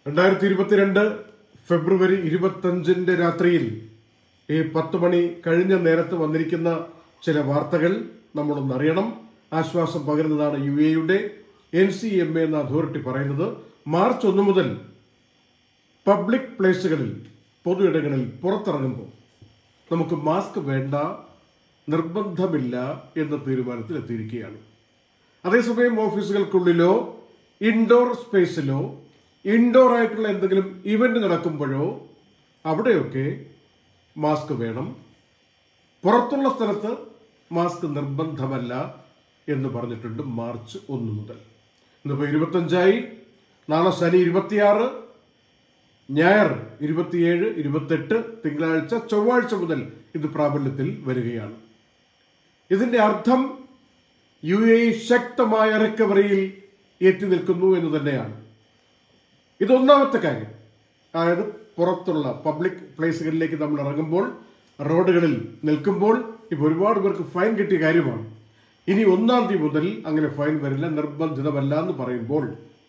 രണ്ടായിരത്തി ഇരുപത്തിരണ്ട് ഫെബ്രുവരി ഇരുപത്തഞ്ചിന്റെ രാത്രിയിൽ ഈ പത്ത് മണി കഴിഞ്ഞ നേരത്ത് വന്നിരിക്കുന്ന ചില വാർത്തകൾ നമ്മളൊന്ന് അറിയണം ആശ്വാസം പകരുന്നതാണ് യു എയുടെ എൻ സി എം എ എന്ന അതോറിറ്റി പറയുന്നത് മാർച്ച് ഒന്ന് മുതൽ പബ്ലിക് പ്ലേസുകളിൽ പൊതു ഇടങ്ങളിൽ പുറത്തിറങ്ങുമ്പോൾ നമുക്ക് മാസ്ക് വേണ്ട നിർബന്ധമില്ല എന്ന തീരുമാനത്തിൽ എത്തിയിരിക്കുകയാണ് അതേസമയം ഓഫീസുകൾക്കുള്ളിലോ ഇൻഡോർ സ്പേസിലോ ഇൻഡോർ ആയിട്ടുള്ള എന്തെങ്കിലും ഇവന്റ് നടക്കുമ്പോഴോ അവിടെയൊക്കെ മാസ്ക് വേണം പുറത്തുള്ള സ്ഥലത്ത് മാസ്ക് നിർബന്ധമല്ല എന്ന് പറഞ്ഞിട്ടുണ്ട് മാർച്ച് ഒന്ന് മുതൽ ഇന്നിപ്പോൾ ഇരുപത്തഞ്ചായി നാളെ ശനി ഇരുപത്തിയാറ് ഞായർ ഇരുപത്തിയേഴ് ഇരുപത്തെട്ട് തിങ്കളാഴ്ച ചൊവ്വാഴ്ച മുതൽ ഇത് പ്രാബല്യത്തിൽ വരികയാണ് ഇതിന്റെ അർത്ഥം യു എ ശക്തമായ റിക്കവറിയിൽ എത്തി നിൽക്കുന്നു എന്ന് തന്നെയാണ് ഇതൊന്നാമത്തെ കാര്യം അതായത് പുറത്തുള്ള പബ്ലിക് പ്ലേസുകളിലേക്ക് നമ്മൾ ഇറങ്ങുമ്പോൾ റോഡുകളിൽ നിൽക്കുമ്പോൾ ഇപ്പോൾ ഒരുപാട് പേർക്ക് ഫൈൻ കിട്ടിയ കാര്യമാണ് ഇനി ഒന്നാം തീയതി മുതൽ അങ്ങനെ ഫൈൻ വരില്ല നിർബന്ധിതമല്ല എന്ന് പറയുമ്പോൾ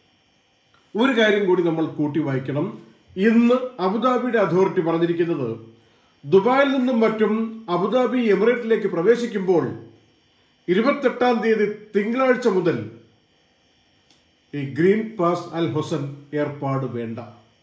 ഒരു കാര്യം കൂടി നമ്മൾ കൂട്ടി വായിക്കണം ഇന്ന് അബുദാബിയുടെ അതോറിറ്റി പറഞ്ഞിരിക്കുന്നത് ദുബായിൽ നിന്നും മറ്റും അബുദാബി എമിറേറ്റിലേക്ക് പ്രവേശിക്കുമ്പോൾ ഇരുപത്തെട്ടാം തീയതി തിങ്കളാഴ്ച മുതൽ ഈ ഗ്രീൻ പാസ് അൽ ഹൊസൻ ഏർപ്പാട് വേണ്ട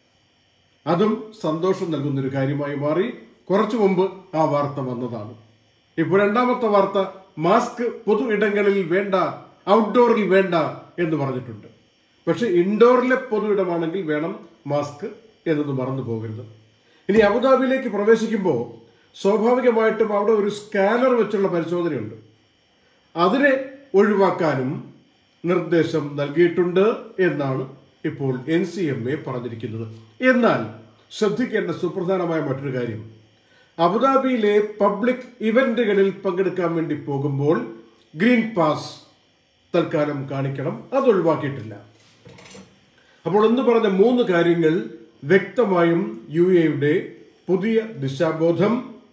അതും സന്തോഷം നൽകുന്ന ഒരു കാര്യമായി മാറി കുറച്ചു മുമ്പ് ആ വാർത്ത വന്നതാണ് ഇപ്പോൾ രണ്ടാമത്തെ വാർത്ത മാസ്ക് പൊതു ഇടങ്ങളിൽ വേണ്ട ഔട്ട്ഡോറിൽ വേണ്ട എന്ന് പറഞ്ഞിട്ടുണ്ട് പക്ഷെ ഇൻഡോറിലെ പൊതു ഇടമാണെങ്കിൽ വേണം മാസ്ക് എന്നത് മറന്നു പോകരുത് ഇനി അബുദാബിയിലേക്ക് പ്രവേശിക്കുമ്പോൾ സ്വാഭാവികമായിട്ടും അവിടെ ഒരു സ്കാനർ വെച്ചുള്ള പരിശോധനയുണ്ട് അതിനെ ഒഴിവാക്കാനും നിർദ്ദേശം നൽകിയിട്ടുണ്ട് എന്നാണ് ഇപ്പോൾ എൻ സി എം എ പറഞ്ഞിരിക്കുന്നത് എന്നാൽ ശ്രദ്ധിക്കേണ്ട സുപ്രധാനമായ മറ്റൊരു കാര്യം അബുദാബിയിലെ പബ്ലിക് ഇവന്റുകളിൽ പങ്കെടുക്കാൻ വേണ്ടി പോകുമ്പോൾ ഗ്രീൻ പാസ് തൽക്കാലം കാണിക്കണം അത് ഒഴിവാക്കിയിട്ടില്ല അപ്പോൾ എന്ന് പറഞ്ഞ മൂന്ന് കാര്യങ്ങൾ വ്യക്തമായും യു എയുടെ പുതിയ ദിശാബോധം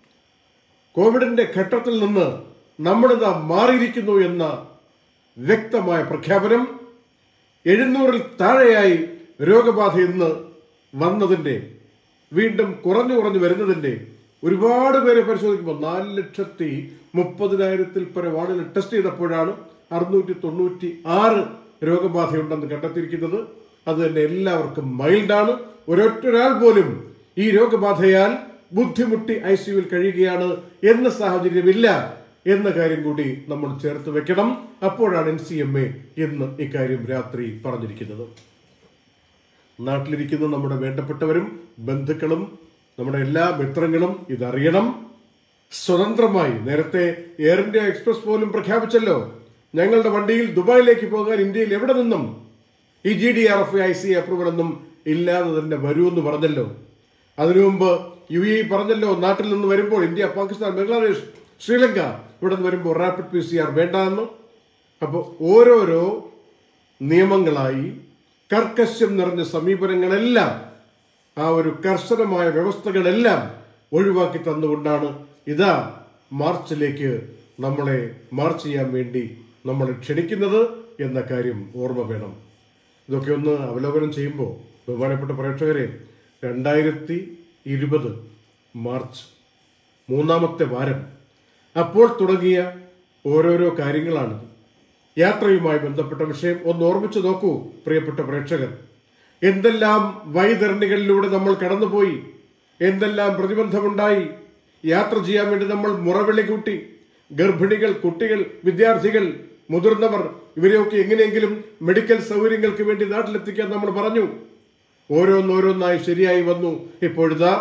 കോവിഡിന്റെ ഘട്ടത്തിൽ നിന്ന് നമ്മളിതാ മാറിയിരിക്കുന്നു എന്ന വ്യക്തമായ പ്രഖ്യാപനം എഴുന്നൂറിൽ താഴെയായി രോഗബാധ ഇന്ന് വന്നതിന്റെ വീണ്ടും കുറഞ്ഞു കുറഞ്ഞു വരുന്നതിന്റെ ഒരുപാട് പേരെ പരിശോധിക്കുമ്പോൾ നാല് ലക്ഷത്തി മുപ്പതിനായിരത്തിൽ പരം ആളുകൾ ടെസ്റ്റ് ചെയ്തപ്പോഴാണ് അറുന്നൂറ്റി തൊണ്ണൂറ്റി ആറ് രോഗബാധയുണ്ടെന്ന് കണ്ടെത്തിയിരിക്കുന്നത് അത് തന്നെ എല്ലാവർക്കും മൈൽഡാണ് ഒരൊറ്റൊരാൾ പോലും ഈ രോഗബാധയാൽ ബുദ്ധിമുട്ടി ഐ സിയുവിൽ കഴിയുകയാണ് എന്ന സാഹചര്യമില്ല എന്ന കാര്യം കൂടി നമ്മൾ ചേർത്ത് വെക്കണം അപ്പോഴാണ് എൻ സി എം എ എന്ന് ഇക്കാര്യം രാത്രി പറഞ്ഞിരിക്കുന്നത് നാട്ടിലിരിക്കുന്ന നമ്മുടെ വേണ്ടപ്പെട്ടവരും ബന്ധുക്കളും നമ്മുടെ എല്ലാ മിത്രങ്ങളും ഇതറിയണം സ്വതന്ത്രമായി നേരത്തെ എയർ ഇന്ത്യ എക്സ്പ്രസ് പോലും പ്രഖ്യാപിച്ചല്ലോ ഞങ്ങളുടെ വണ്ടിയിൽ ദുബായിലേക്ക് പോകാൻ ഇന്ത്യയിൽ എവിടെ നിന്നും ഈ G D R F I C approval ഒന്നും ഇല്ലാതെ തന്നെ വരുമെന്ന് പറഞ്ഞല്ലോ അതിനു മുമ്പ് യു എ പറഞ്ഞല്ലോ നാട്ടിൽ നിന്ന് വരുമ്പോൾ ഇന്ത്യ പാകിസ്ഥാൻ ബംഗ്ലാദേശ് ശ്രീലങ്ക ഇവിടെ നിന്ന് വരുമ്പോൾ റാപ്പിഡ് പി സി ആർ വേണ്ട എന്ന് അപ്പോൾ ഓരോരോ നിയമങ്ങളായി കർക്കശം നിറഞ്ഞ സമീപനങ്ങളെല്ലാം ആ ഒരു കർശനമായ വ്യവസ്ഥകളെല്ലാം ഒഴിവാക്കി തന്നുകൊണ്ടാണ് ഇതാ മാർച്ചിലേക്ക് നമ്മളെ മാർച്ച് ചെയ്യാൻ വേണ്ടി നമ്മളെ ക്ഷണിക്കുന്നത് എന്ന കാര്യം ഓർമ്മ വേണം ഇതൊക്കെ ഒന്ന് അവലോകനം ചെയ്യുമ്പോൾ ബഹുമാനപ്പെട്ട പ്രേക്ഷകരെ രണ്ടായിരത്തി ഇരുപത് മാർച്ച് മൂന്നാമത്തെ വാരം അപ്പോൾ തുടങ്ങിയ ഓരോരോ കാര്യങ്ങളാണിത് യാത്രയുമായി ബന്ധപ്പെട്ട വിഷയം ഒന്ന് ഓർമ്മിച്ചു നോക്കൂ പ്രിയപ്പെട്ട പ്രേക്ഷകർ എന്തെല്ലാം വൈതരണികളിലൂടെ നമ്മൾ കടന്നുപോയി എന്തെല്ലാം പ്രതിബന്ധമുണ്ടായി യാത്ര ചെയ്യാൻ വേണ്ടി നമ്മൾ മുറവിളി കൂട്ടി ഗർഭിണികൾ കുട്ടികൾ വിദ്യാർത്ഥികൾ മുതിർന്നവർ ഇവരെയൊക്കെ എങ്ങനെയെങ്കിലും മെഡിക്കൽ സൗകര്യങ്ങൾക്ക് വേണ്ടി നാട്ടിലെത്തിക്കാൻ നമ്മൾ പറഞ്ഞു ഓരോന്നോരോന്നായി ശരിയായി വന്നു ഇപ്പോഴിതാ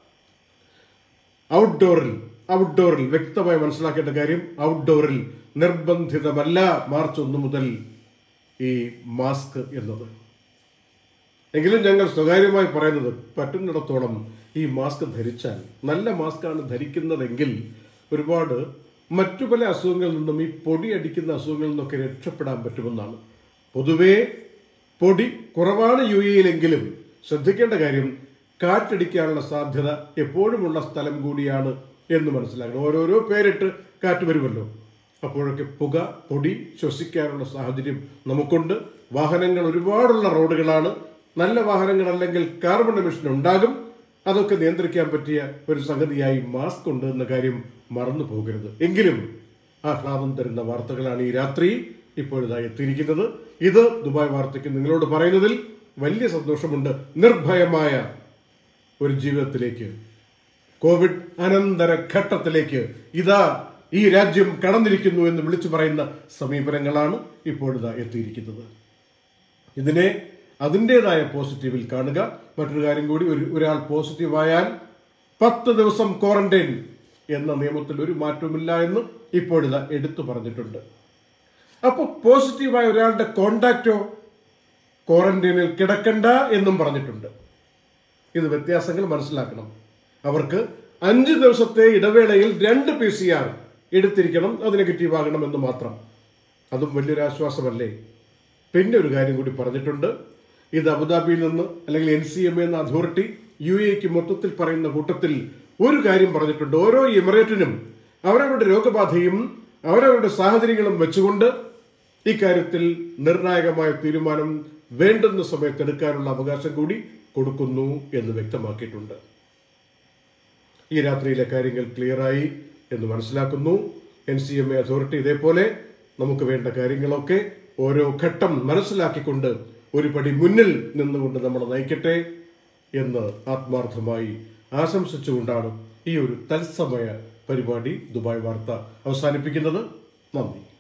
ഔട്ട്ഡോറിൽ ഔട്ട്ഡോറിൽ വ്യക്തമായി മനസ്സിലാക്കേണ്ട കാര്യം ഔട്ട്ഡോറിൽ നിർബന്ധിതമല്ല മാർച്ച് ഒന്ന് മുതൽ ഈ മാസ്ക് എന്നത് എങ്കിലും ഞങ്ങൾ സ്വകാര്യമായി പറയുന്നത് പറ്റുന്നിടത്തോളം ഈ മാസ്ക് ധരിച്ചാൽ നല്ല മാസ്കാണ് ധരിക്കുന്നതെങ്കിൽ ഒരുപാട് മറ്റു പല അസുഖങ്ങളിൽ നിന്നും ഈ പൊടി അടിക്കുന്ന അസുഖങ്ങളിൽ നിന്നൊക്കെ രക്ഷപ്പെടാൻ പറ്റുമെന്നാണ് പൊതുവേ പൊടി കുറവാണ് യു എയിലെങ്കിലും ശ്രദ്ധിക്കേണ്ട കാര്യം കാറ്റടിക്കാനുള്ള സാധ്യത എപ്പോഴുമുള്ള സ്ഥലം കൂടിയാണ് എന്ന് മനസ്സിലാക്കണം ഓരോരോ പേരിട്ട് കാറ്റ് വരുമല്ലോ അപ്പോഴൊക്കെ പുക പൊടി ശ്വസിക്കാനുള്ള സാഹചര്യം നമുക്കുണ്ട് വാഹനങ്ങൾ ഒരുപാടുള്ള റോഡുകളാണ് നല്ല വാഹനങ്ങൾ അല്ലെങ്കിൽ കാർബൺ എമിഷൻ ഉണ്ടാകും അതൊക്കെ നിയന്ത്രിക്കാൻ പറ്റിയ ഒരു സംഗതിയായി മാസ്ക് ഉണ്ട് എന്ന കാര്യം മറന്നു പോകരുത് എങ്കിലും ആഹ്ലാദം തരുന്ന വാർത്തകളാണ് ഈ രാത്രി ഇപ്പോഴിതാ എത്തിയിരിക്കുന്നത് ഇത് ദുബായ് വാർത്തയ്ക്ക് നിങ്ങളോട് പറയുന്നതിൽ വലിയ സന്തോഷമുണ്ട് നിർഭയമായ ഒരു ജീവിതത്തിലേക്ക് കോവിഡ് അനന്തര ഘട്ടത്തിലേക്ക് ഇതാ ഈ രാജ്യം കടന്നിരിക്കുന്നു എന്ന് വിളിച്ചു പറയുന്ന സമീപനങ്ങളാണ് ഇപ്പോഴിതാ എത്തിയിരിക്കുന്നത് ഇതിനെ അതിൻ്റെതായ പോസിറ്റീവിൽ കാണുക മറ്റൊരു കാര്യം കൂടി ഒരു ഒരാൾ പോസിറ്റീവായാൽ പത്ത് ദിവസം ക്വാറന്റൈൻ എന്ന നിയമത്തിൽ ഒരു മാറ്റവുമില്ല എന്ന് ഇപ്പോഴിതാ എടുത്തു പറഞ്ഞിട്ടുണ്ട് അപ്പോൾ പോസിറ്റീവായ ഒരാളുടെ കോണ്ടാക്റ്റോ ക്വാറന്റൈനിൽ കിടക്കണ്ട എന്നും പറഞ്ഞിട്ടുണ്ട് ഇത് വ്യത്യാസങ്ങൾ മനസ്സിലാക്കണം അവർക്ക് അഞ്ച് ദിവസത്തെ ഇടവേളയിൽ രണ്ട് പി സി ആർ എടുത്തിരിക്കണം അത് നെഗറ്റീവ് ആകണം എന്ന് മാത്രം അതും വലിയൊരു ആശ്വാസമല്ലേ പിന്നെ ഒരു കാര്യം കൂടി പറഞ്ഞിട്ടുണ്ട് ഇത് അബുദാബിയിൽ നിന്ന് അല്ലെങ്കിൽ എൻ സി എം എന്ന അതോറിറ്റി യു എക്ക് മൊത്തത്തിൽ പറയുന്ന കൂട്ടത്തിൽ ഒരു കാര്യം പറഞ്ഞിട്ടുണ്ട് ഓരോ എമിറേറ്റിനും അവരവരുടെ രോഗബാധയും അവരവരുടെ സാഹചര്യങ്ങളും വെച്ചുകൊണ്ട് ഇക്കാര്യത്തിൽ നിർണായകമായ തീരുമാനം വേണ്ടുന്ന സമയത്ത് എടുക്കാനുള്ള അവകാശം കൂടി കൊടുക്കുന്നു എന്ന് വ്യക്തമാക്കിയിട്ടുണ്ട് ഈ രാത്രിയിലെ കാര്യങ്ങൾ ക്ലിയറായി എന്ന് മനസ്സിലാക്കുന്നു N C M A authority ഇതേപോലെ നമുക്ക് വേണ്ട കാര്യങ്ങളൊക്കെ ഓരോ ഘട്ടം മനസ്സിലാക്കിക്കൊണ്ട് ഒരു പടി മുന്നിൽ നിന്നുകൊണ്ട് നമ്മൾ നയിക്കട്ടെ എന്ന് ആത്മാർത്ഥമായി ആശംസിച്ചുകൊണ്ടാണ് ഈ ഒരു തത്സമയ പരിപാടി ദുബായ് വാർത്ത അവസാനിപ്പിക്കുന്നത് നന്ദി